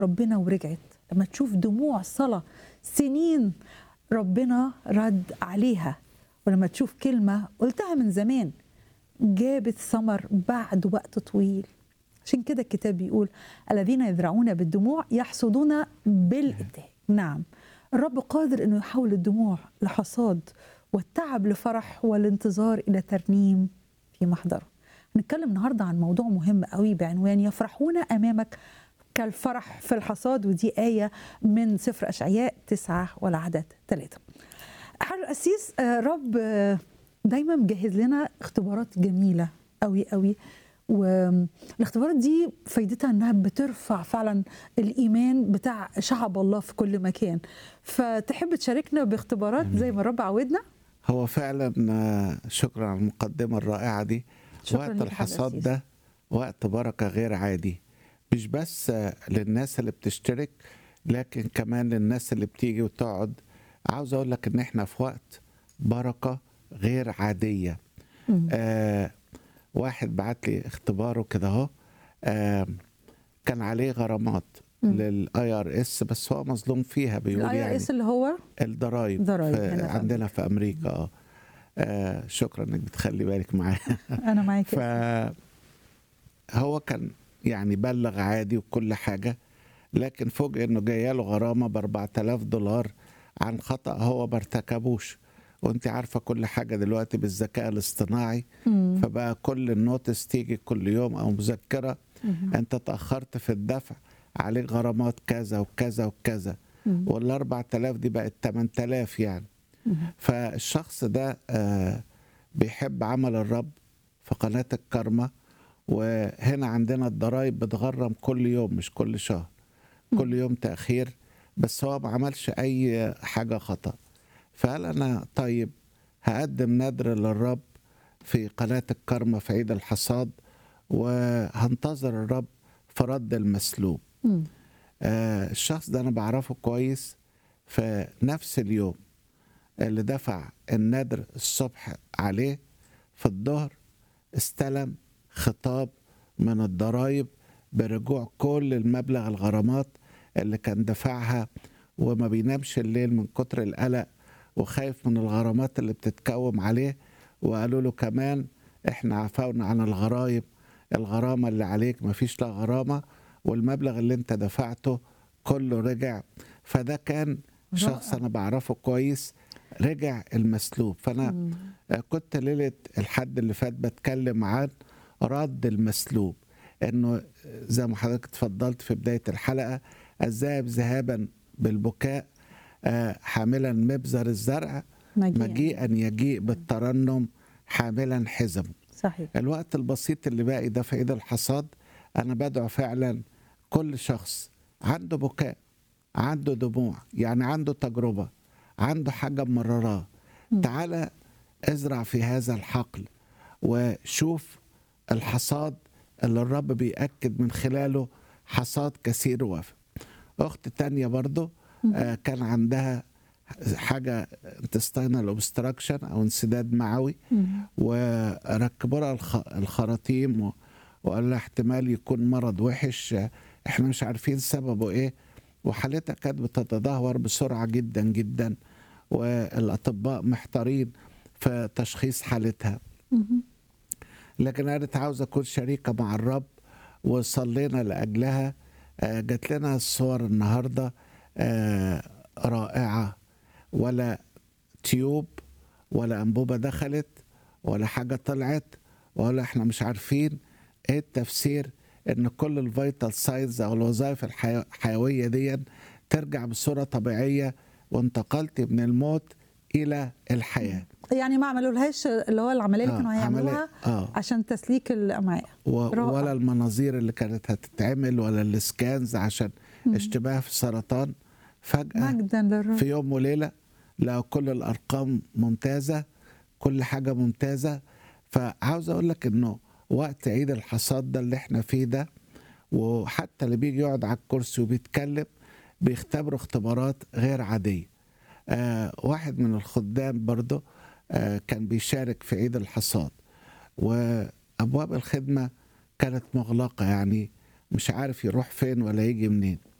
ربنا ورجعت لما تشوف دموع صلاة سنين ربنا رد عليها ولما تشوف كلمة قلتها من زمان جابت ثمر بعد وقت طويل عشان كده الكتاب بيقول الذين يزرعون بالدموع يحصدون بالإنتاج نعم الرب قادر انه يحول الدموع لحصاد والتعب لفرح والانتظار الى ترنيم في محضره هنتكلم النهارده عن موضوع مهم قوي بعنوان يفرحون امامك كالفرح في الحصاد ودي آية من سفر أشعياء تسعة والعدد ثلاثة حال القسيس آه، رب آه، دايما مجهز لنا اختبارات جميلة قوي قوي والاختبارات دي فايدتها انها بترفع فعلا الايمان بتاع شعب الله في كل مكان فتحب تشاركنا باختبارات زي ما الرب عودنا هو فعلا آه، شكرا على المقدمة الرائعة دي شكراً وقت ليك يا الحصاد أسيس. ده وقت بركة غير عادي مش بس آه، للناس اللي بتشترك لكن كمان للناس اللي بتيجي وتقعد عاوز اقول لك ان احنا في وقت بركة غير عادية مم. آه واحد بعت لي اختباره كده اهو آه كان عليه غرامات مم. للاي ار اس بس هو مظلوم فيها بيقول الاي ار يعني اس اللي هو الضرايب ضرايب في هنا في عندنا في امريكا اه آه، شكرا انك بتخلي بالك معايا انا معاك ف هو كان يعني بلغ عادي وكل حاجه لكن فوجئ انه جايه له غرامه ب 4000 دولار عن خطا هو ما ارتكبوش وانت عارفه كل حاجه دلوقتي بالذكاء الاصطناعي مم. فبقى كل النوتس تيجي كل يوم او مذكره مم. انت تاخرت في الدفع عليك غرامات كذا وكذا وكذا مم. وال 4000 دي بقت 8000 يعني مم. فالشخص ده آه، بيحب عمل الرب في قناة الكرمة وهنا عندنا الضرايب بتغرم كل يوم مش كل شهر كل يوم تأخير بس هو ما عملش أي حاجة خطأ فقال أنا طيب هقدم نذر للرب في قناة الكرمة في عيد الحصاد وهنتظر الرب في رد المسلوب مم. آه، الشخص ده انا بعرفه كويس في نفس اليوم اللي دفع النذر الصبح عليه في الظهر استلم خطاب من الضرايب برجوع كل المبلغ الغرامات اللي كان دفعها وما بينامش الليل من كتر القلق وخايف من الغرامات اللي بتتكوم عليه وقالوا له كمان احنا عفونا عن الغرايب الغرامة اللي عليك مفيش لا غرامة والمبلغ اللي انت دفعته كله رجع فده كان شخص رائع. انا بعرفه كويس رجع المسلوب فانا مم. آه، كنت ليله الحد اللي فات بتكلم عن رد المسلوب انه زي ما حضرتك اتفضلت في بدايه الحلقه الذاهب ذهابا بالبكاء آه، حاملا مبزر الزرع مجيئاً. مجيئا يجيء بالترنم حاملا حزمه صحيح الوقت البسيط اللي باقي ده في عيد الحصاد انا بدعو فعلا كل شخص عنده بكاء عنده دموع يعني عنده تجربه عنده حاجه مرراه مم. تعالى ازرع في هذا الحقل وشوف الحصاد اللي الرب بيأكد من خلاله حصاد كثير وافر اخت تانية برضو آه كان عندها حاجه intestinal obstruction او انسداد معوي مم. وركبوا لها الخ- الخراطيم و- وقال لها احتمال يكون مرض وحش احنا مش عارفين سببه ايه وحالتها كانت بتتدهور بسرعه جدا جدا والاطباء محتارين في تشخيص حالتها مم. لكن قالت عاوز اكون شريكه مع الرب وصلينا لاجلها آه، جات لنا الصور النهارده آه، رائعه ولا تيوب ولا انبوبه دخلت ولا حاجه طلعت ولا احنا مش عارفين ايه التفسير ان كل الفيتال ساينز او الوظائف الحيو- الحيويه دي ترجع بصوره طبيعيه وانتقلت من الموت الى الحياه يعني ما عملولهاش اللي هو العمليه اللي آه، كانوا هيعملوها عملية- اه عشان تسليك الامعاء و- رائع. ولا المناظير اللي كانت هتتعمل ولا السكانز عشان مم. اشتباه في السرطان فجأة مجدا للرب في يوم وليلة لقوا كل الأرقام ممتازة كل حاجة ممتازة فعاوز أقول لك إنه وقت عيد الحصاد ده اللي احنا فيه ده وحتى اللي بيجي يقعد على الكرسي وبيتكلم بيختبروا اختبارات غير عادية آه واحد من الخدام برضه آه كان بيشارك في عيد الحصاد وأبواب الخدمة كانت مغلقة يعني مش عارف يروح فين ولا يجي منين